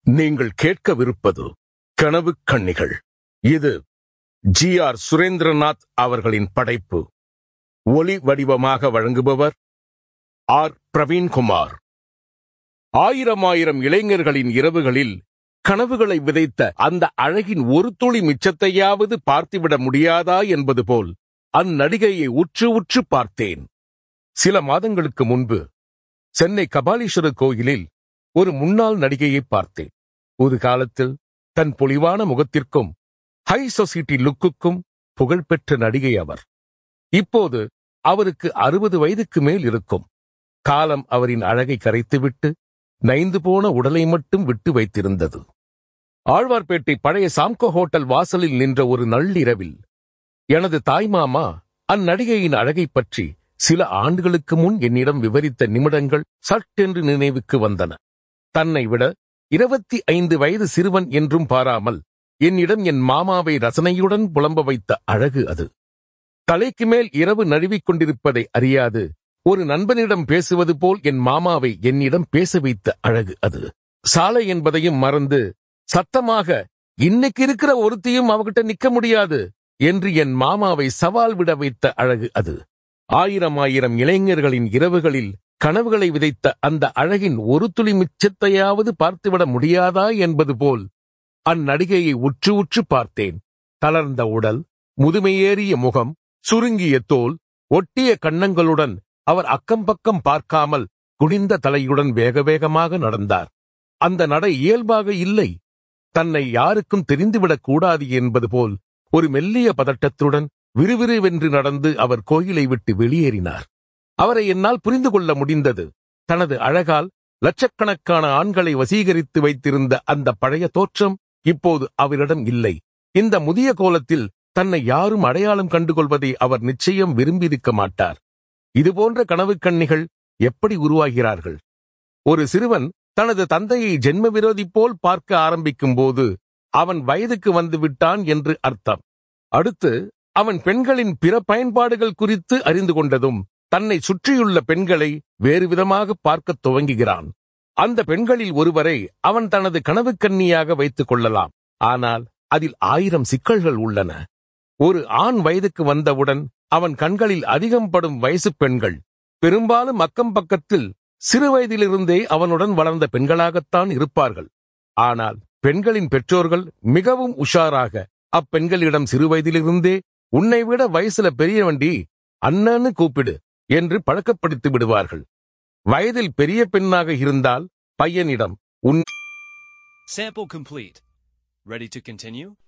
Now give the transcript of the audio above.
நீங்கள் கேட்கவிருப்பது கனவு கண்ணிகள் இது ஜி ஆர் சுரேந்திரநாத் அவர்களின் படைப்பு ஒலி வடிவமாக வழங்குபவர் ஆர் பிரவீன்குமார் ஆயிரம் ஆயிரம் இளைஞர்களின் இரவுகளில் கனவுகளை விதைத்த அந்த அழகின் ஒரு துளி மிச்சத்தையாவது பார்த்துவிட முடியாதா என்பது போல் அந்நடிகையை உற்று உற்று பார்த்தேன் சில மாதங்களுக்கு முன்பு சென்னை கபாலீஸ்வரர் கோயிலில் ஒரு முன்னாள் நடிகையை பார்த்தேன் ஒரு காலத்தில் தன் பொலிவான முகத்திற்கும் ஹை சொசைட்டி லுக்குக்கும் புகழ்பெற்ற நடிகை அவர் இப்போது அவருக்கு அறுபது வயதுக்கு மேல் இருக்கும் காலம் அவரின் அழகை கரைத்துவிட்டு நைந்து போன உடலை மட்டும் விட்டு வைத்திருந்தது ஆழ்வார்பேட்டை பழைய சாம்கோ ஹோட்டல் வாசலில் நின்ற ஒரு நள்ளிரவில் எனது தாய்மாமா அந்நடிகையின் அழகை பற்றி சில ஆண்டுகளுக்கு முன் என்னிடம் விவரித்த நிமிடங்கள் சட்டென்று நினைவுக்கு வந்தன தன்னை விட இருபத்தி ஐந்து வயது சிறுவன் என்றும் பாராமல் என்னிடம் என் மாமாவை ரசனையுடன் புலம்ப வைத்த அழகு அது தலைக்கு மேல் இரவு நழுவிக் கொண்டிருப்பதை அறியாது ஒரு நண்பனிடம் பேசுவது போல் என் மாமாவை என்னிடம் பேச வைத்த அழகு அது சாலை என்பதையும் மறந்து சத்தமாக இன்னைக்கு இருக்கிற ஒருத்தையும் அவகிட்ட நிக்க முடியாது என்று என் மாமாவை சவால் விட வைத்த அழகு அது ஆயிரம் ஆயிரம் இளைஞர்களின் இரவுகளில் கனவுகளை விதைத்த அந்த அழகின் ஒரு துளி மிச்சத்தையாவது பார்த்துவிட முடியாதா என்பது போல் அந்நடிகையை உற்று உற்று பார்த்தேன் தளர்ந்த உடல் முதுமையேறிய முகம் சுருங்கிய தோல் ஒட்டிய கன்னங்களுடன் அவர் அக்கம் பக்கம் பார்க்காமல் குனிந்த தலையுடன் வேக வேகமாக நடந்தார் அந்த நடை இயல்பாக இல்லை தன்னை யாருக்கும் தெரிந்துவிடக் கூடாது என்பது போல் ஒரு மெல்லிய பதட்டத்துடன் விறுவிறுவென்று நடந்து அவர் கோயிலை விட்டு வெளியேறினார் அவரை என்னால் புரிந்து கொள்ள முடிந்தது தனது அழகால் லட்சக்கணக்கான ஆண்களை வசீகரித்து வைத்திருந்த அந்த பழைய தோற்றம் இப்போது அவரிடம் இல்லை இந்த முதிய கோலத்தில் தன்னை யாரும் அடையாளம் கண்டுகொள்வதை அவர் நிச்சயம் விரும்பியிருக்க மாட்டார் இதுபோன்ற கனவு கண்ணிகள் எப்படி உருவாகிறார்கள் ஒரு சிறுவன் தனது தந்தையை ஜென்ம விரோதி போல் பார்க்க ஆரம்பிக்கும் போது அவன் வயதுக்கு வந்து விட்டான் என்று அர்த்தம் அடுத்து அவன் பெண்களின் பிற பயன்பாடுகள் குறித்து அறிந்து கொண்டதும் தன்னை சுற்றியுள்ள பெண்களை வேறு விதமாக பார்க்கத் துவங்குகிறான் அந்த பெண்களில் ஒருவரை அவன் தனது கனவு கன்னியாக வைத்துக் கொள்ளலாம் ஆனால் அதில் ஆயிரம் சிக்கல்கள் உள்ளன ஒரு ஆண் வயதுக்கு வந்தவுடன் அவன் கண்களில் அதிகம் படும் வயசு பெண்கள் பெரும்பாலும் அக்கம் பக்கத்தில் சிறு வயதிலிருந்தே அவனுடன் வளர்ந்த பெண்களாகத்தான் இருப்பார்கள் ஆனால் பெண்களின் பெற்றோர்கள் மிகவும் உஷாராக அப்பெண்களிடம் சிறு வயதிலிருந்தே உன்னை விட வயசுல பெரிய வண்டி அண்ணன்னு கூப்பிடு என்று பழக்கப்படுத்தி விடுவார்கள் வயதில் பெரிய பெண்ணாக இருந்தால் பையனிடம் உன் Sample complete. Ready to continue?